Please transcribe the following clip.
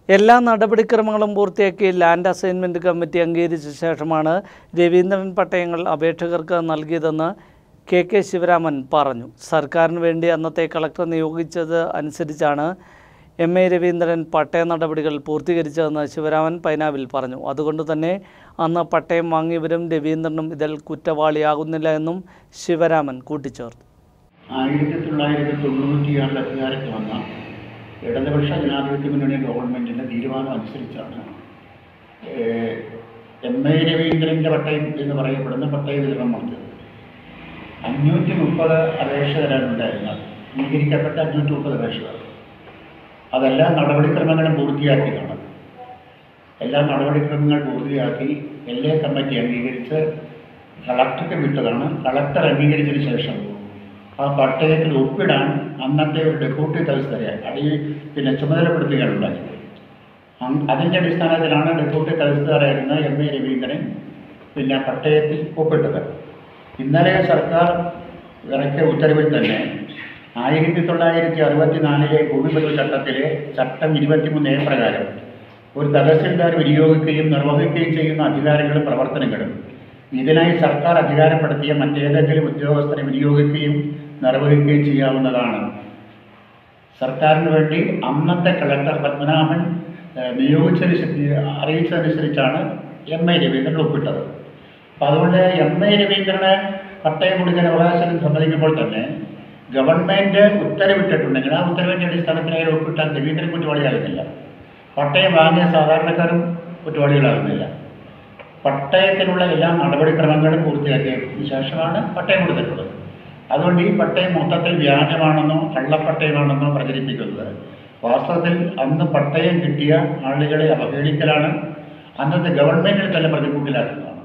എല്ലാ നടപടിക്രമങ്ങളും പൂർത്തിയാക്കി ലാൻഡ് അസൈൻമെൻറ്റ് കമ്മിറ്റി അംഗീകരിച്ച ശേഷമാണ് രവീന്ദ്രൻ പട്ടയങ്ങൾ അപേക്ഷകർക്ക് നൽകിയതെന്ന് കെ കെ ശിവരാമൻ പറഞ്ഞു സർക്കാരിന് വേണ്ടി അന്നത്തെ കളക്ടർ നിയോഗിച്ചത് അനുസരിച്ചാണ് എം എ രവീന്ദ്രൻ പട്ടയ നടപടികൾ പൂർത്തീകരിച്ചതെന്ന് ശിവരാമൻ പൈനാവിൽ പറഞ്ഞു അതുകൊണ്ട് തന്നെ അന്ന് പട്ടയം വാങ്ങിയവരും രവീന്ദ്രനും ഇതിൽ കുറ്റവാളിയാകുന്നില്ല എന്നും ശിവരാമൻ കൂട്ടിച്ചേർത്തു ആയിരത്തി തൊള്ളായിരത്തി തൊണ്ണൂറ്റിയാറിൽ അധികാരത്തിൽ വന്ന ഇടതുപക്ഷ ജനാധിപത്യ മുന്നണി ഗവൺമെൻറ്റിൻ്റെ തീരുമാനം അനുസരിച്ചാണ് ഏഹ്, എം എ രവീന്ദ്രൻ്റെ പട്ടയം എന്ന് പറയപ്പെടുന്ന പട്ടയ വിതരണം നടത്തിയത് അഞ്ഞൂറ്റി മുപ്പത് അപേക്ഷകരാണ് ഉണ്ടായിരുന്നത് അംഗീകരിക്കപ്പെട്ട അഞ്ഞൂറ്റി മുപ്പത് അപേക്ഷകർ അതെല്ലാം നടപടിക്രമങ്ങളും പൂർത്തിയാക്കിയതാണ് എല്ലാ നടപടിക്രമങ്ങൾ പൂർത്തിയാക്കി എൽ എ കമ്മിറ്റി അംഗീകരിച്ച് കളക്ടർക്ക് വിട്ടതാണ് കളക്ടർ അംഗീകരിച്ചതിന് ശേഷം ആ പട്ടയത്തിൽ ഒപ്പിടാൻ അന്നത്തെ ഒരു ഡെപ്യൂട്ടി തഹസിൽദാരെ അടി പിന്നെ ചുമതലപ്പെടുത്തുകയുണ്ടായി അങ് അതിൻ്റെ അടിസ്ഥാനത്തിലാണ് ഡെപ്യൂട്ടി തഹസിൽദാരായിരുന്ന എം എ രവീന്ദ്രൻ പിന്നെ പട്ടയത്തിൽ ഒപ്പിട്ടത് ഇന്നലെ സർക്കാർ ഇറക്കിയ ഉത്തരവിൽ തന്നെ ആയിരത്തി തൊള്ളായിരത്തി അറുപത്തി നാലിലെ ഭൂമിപതിവ് ചട്ടത്തിലെ ചട്ടം ഇരുപത്തിമൂന്ന് എ പ്രകാരം ഒരു തഹസിൽദാർ വിനിയോഗിക്കുകയും നിർവഹിക്കുകയും ചെയ്യുന്ന അധികാരങ്ങളും പ്രവർത്തനങ്ങളും ഇതിനായി സർക്കാർ അധികാരപ്പെടുത്തിയ മറ്റേതെങ്കിലും ഉദ്യോഗസ്ഥരെ വിനിയോഗിക്കുകയും നിർവഹിക്കുകയും ചെയ്യാവുന്നതാണ് സർക്കാരിന് വേണ്ടി അന്നത്തെ കളക്ടർ പത്മനാഭൻ ഏഹ്, നിയോഗിച്ചനുസരിച്ച് അറിയിച്ചതനുസരിച്ചാണ് എം എ രവീന്ദ്രൻ ഒപ്പിട്ടത് അപ്പം അതുകൊണ്ട് എം എ രവീന്ദ്രന് പട്ടയം കൊടുക്കാൻ അവകാശം സമ്മതിക്കുമ്പോൾ തന്നെ ഗവൺമെൻറ് ഉത്തരവിട്ടിട്ടുണ്ടെങ്കിൽ ആ ഉത്തരവിൻ്റെ അടിസ്ഥാനത്തിൽ അയാൾ ഒപ്പിട്ടാൽ രവീന്ദ്രൻ കുറ്റവാളിയാകുന്നില്ല പട്ടയം വാങ്ങിയ സാധാരണക്കാരും കുറ്റവാളികളാകുന്നില്ല പട്ടയത്തിനുള്ള എല്ലാ നടപടിക്രമങ്ങളും പൂർത്തിയാക്കിയതിനു ശേഷമാണ് പട്ടയം കൊടുത്തിട്ടുള്ളത് അതുകൊണ്ട് ഈ പട്ടയം മൊത്തത്തിൽ വ്യാജമാണെന്നോ കള്ളപ്പട്ടയമാണെന്നോ പ്രചരിപ്പിക്കുന്നത് വാസ്തവത്തിൽ അന്ന് പട്ടയം കിട്ടിയ ആളുകളെ അവഹേളിക്കലാണ് അന്നത്തെ ഗവൺമെൻറ്റിനെ തന്നെ പ്രതികൂട്ടിലാക്കുന്നതാണ്